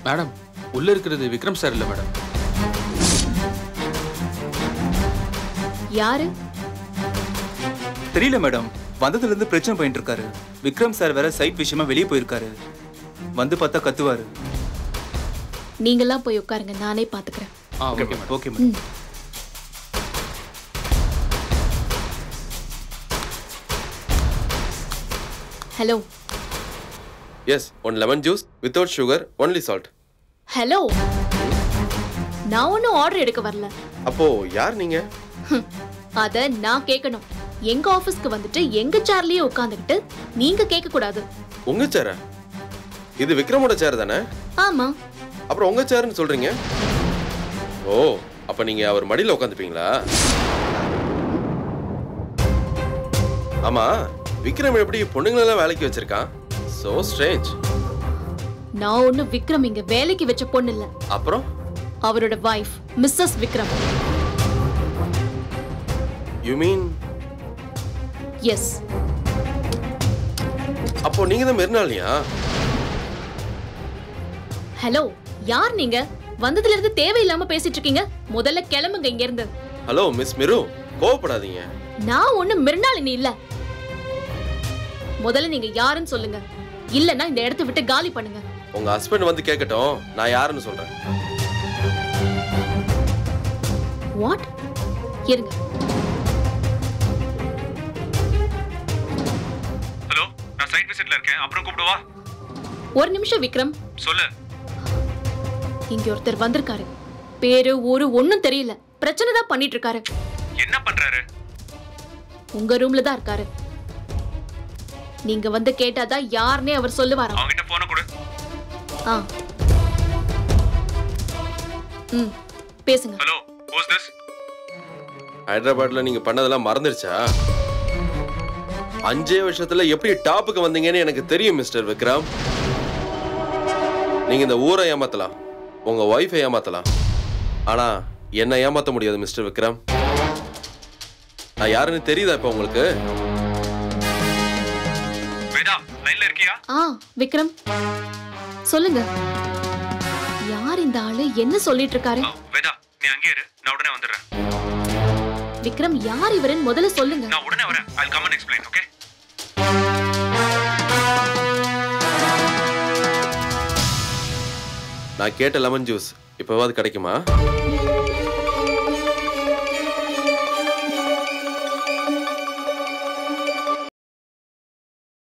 madam உள்ள இருக்கிறது Vikram sir இல்ல மேடம் யாரு தெரியல மேடம் வந்ததுல இருந்து பிரச்சனை பண்ணிட்டு இருக்காரு விக்ரம் சார் வேற சைட் விஷயமா வெளியே போயிருக்காரு வந்து பார்த்தா கத்துவாரு நீங்கெல்லாம் போய் உட்காருங்க நானே பாத்துக்கிறேன் ஆ okay madam okay madam hello yes one lemon juice without sugar only salt hello நான் ஒன்றும் ஆர்டர் எடுக்க வரல அப்போ யார் நீங்க ஹம், அத நான் கேட்கணும் எங்க ஆபீஸ்க்கு வந்துட்டு எங்க சேர்லயே உட்காந்துக்கிட்டு நீங்க கேட்க கூடாது உங்க சேரா இது விக்ரமோட சேர் தானே ஆமா அப்புறம் உங்க சேர்னு சொல்றீங்க ஓ அப்ப நீங்க அவர் மடியில உட்காந்துப்பீங்களா ஆமா விக்ரம் எப்படி பொண்ணுங்களெல்லாம் வேலைக்கு வச்சிருக்கான் சோ ஸ்ட்ரேஞ்ச் நான் ஒன்னும் விக்ரம் இங்க வேலைக்கு வச்ச பொண்ணு இல்ல அப்புறம் அவரோட wife missus Vikram you mean yes அப்போ நீங்க தான் மெரினாலியா ஹலோ யார் நீங்க வந்ததுல இருந்து தேவையில்லாம பேசிட்டு இருக்கீங்க முதல்ல கிளம்புங்க இங்க இருந்து ஹலோ மிஸ் மிரு கோவப்படாதீங்க நான் ஒண்ணு மிருனாளினி இல்ல முதல்ல நீங்க யாருன்னு சொல்லுங்க இல்லன்னா இந்த இடத்தை விட்டு காலி பண்ணுங்க உங்க ஹஸ்பண்ட் வந்து கேட்கட்டும் நான் யாருன்னு சொல்றேன் வாட் இருங்க ஹலோ நான் சைட் விசிட்ல இருக்கேன் அப்புறம் கூப்பிடுவா ஒரு நிமிஷம் விக்ரம் சொல்லு இங்க ஒருத்தர் வந்திருக்காரு பேரு ஊரு ஒண்ணும் தெரியல பிரச்சனை தான் பண்ணிட்டு இருக்காரு என்ன பண்றாரு உங்க ரூம்ல தான் இருக்காரு நீங்க வந்து கேட்டாதான் யாருன்னே அவர் சொல்லுவாராம் அவன்கிட்ட போன கொடு ஆ ம் பேசுங்க ஹலோ ஹூஸ் திஸ் ஹைதராபாத்ல நீங்க பண்ணதெல்லாம் மறந்துருச்சா அஞ்சே வருஷத்துல எப்படி டாப்புக்கு வந்தீங்கன்னு எனக்கு தெரியும் மிஸ்டர் விக்ரம் நீங்க இந்த ஊரை ஏமாத்தலாம் உங்க ஒய்ஃபை ஏமாத்தலாம் ஆனா என்ன ஏமாத்த முடியாது மிஸ்டர் விக்ரம் நான் யாருன்னு தெரியுதா இப்ப உங்களுக்கு வேதா லைன்ல இருக்கியா ஆ விக்ரம் சொல்லுங்க யார் இந்த ஆளு என்ன சொல்லிட்டு இருக்காரு ஆ, வேதா நீ அங்கே இரு நான் உடனே வந்துடுறேன் விக்ரம் யார் இவருன்னு முதல்ல சொல்லுங்க நான் உடனே வரேன் I come and explain okay நான் கேட்ட லெமன் ஜூஸ் இப்பவாது கிடைக்குமா